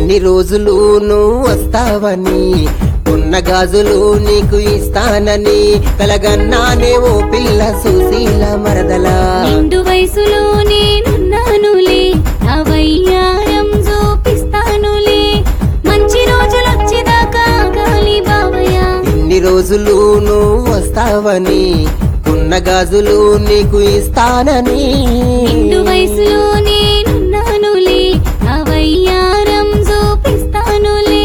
ఇన్ని రోజులు నువ్వు వస్తావని ఉన్న గాజులు నీకు ఇస్తానని కలగన్నానే ఓ పిల్ల సుశీల మరదలా నిండు వయసులో నేనున్నానులే నా వయ్యారం చూపిస్తానులే మంచి రోజులొచ్చేదాకా గాలి బావయ్య ఇన్ని రోజులు నువ్వు వస్తావని ఉన్న గాజులు నీకు ఇస్తానని నిండు వయసులో నేనున్నానులే నా వయ్యారం చూపిస్తానులే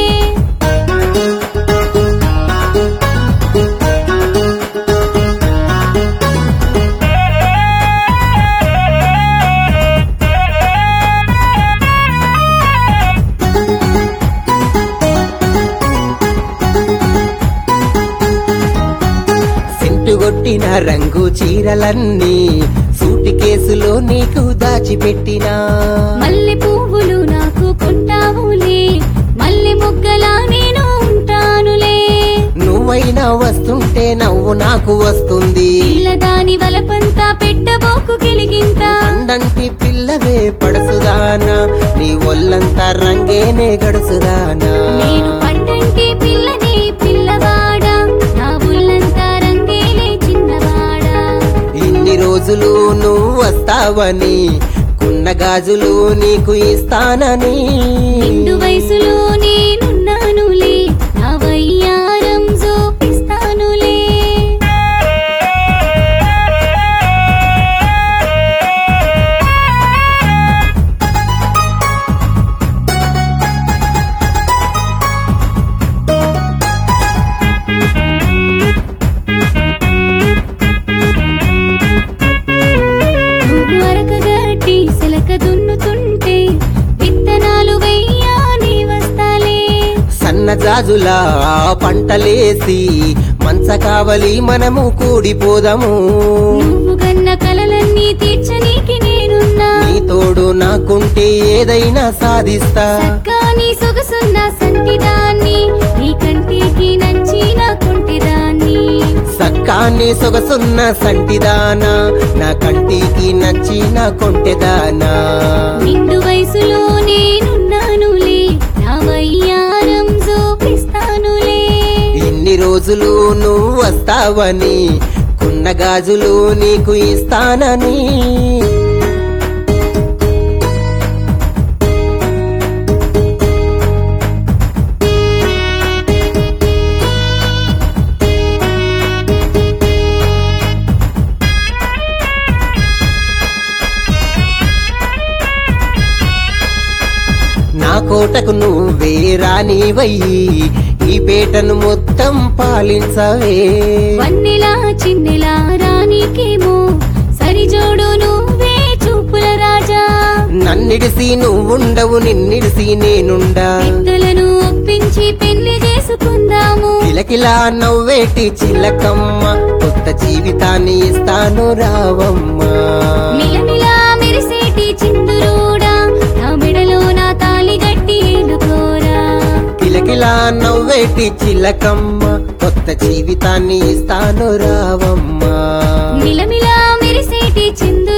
సెంటు కొట్టిన రంగు చీరలన్నీ సూటి కేసులో నీకు దాచిపెట్టినా మల్లె పువ్వులు నాకు కొంటావులే మల్లె మొగ్గలా నేను ఉంటానులే నువ్వైనా వస్తుంటే నవ్వు నాకు వస్తుంది పిల్లదాని వలపంతా పెట్టబోకు గిలిగింత అండంటి పిల్లవే పడుసుదానా నీ ఒళ్ళంతా రంగేనే గడుసుదానా నేను పండంటి పిల్లని పిల్లవాడా నా ఊళ్ళంతా రంగేలే చిన్నవాడా ఇన్ని రోజులు నువ్వు వస్తావని కున్న గాజులు నీకు ఇస్తానని నిండు వయసులో నేనున్నానులే నా వయ్యారం చూపిస్తానులే నువ్వు అరకగట్టి సిలక దున్నుతుంటే విత్తనాలు వెయ్యాని వస్తాలే సన్నజాజులా పంటలేసి మంచ కావలి మనము కూడిపోదాము నువ్వు గన్న కలలన్నీ తీర్చనీకి నేనున్నా నీ తోడు నాకుంటే ఏదైనా సాధిస్తా సక్కాని సొగసున్న సంటిదాన్ని నీ కంటికి నచ్చిన కుంటిదాన్ని సక్కాన్ని సొగసున్న సంటిదానా నా కంటికి నచ్చిన కొంటెదానా నిండు వయసులో నేనున్నానులే నా వయ్యారం చూపిస్తానులే ఇన్ని రోజులు నువ్వు వస్తావని కున్న గాజులు నీకు ఇస్తానని నా కోటకు నువ్వే రానివయ్యి ఈ పేటను మొత్తం పాలించవే వన్నెలా చిన్నెలా రానికేమో సరిజోడు నువ్వే చూపుల రాజా నన్నిడిసి నువ్వుండవు నిన్నిడిసి నేనుండా పెద్దలను ఒప్పించి పెళ్లి చేసుకుందాము కిలకిలా నవ్వేటి చిలకమ్మ కొత్త జీవితాన్ని ఇస్తాను రావమ్మా మిలమిలా మెరిసేటి చిందురోడా నా మెడలో నా తాలి గట్టి ఏలుకోరా కిలకిలా నవ్వేటి చిలకమ్మ కొత్త జీవితాన్ని ఇస్తాను రావమ్మా మిలమిలా మెరిసేటి చిందు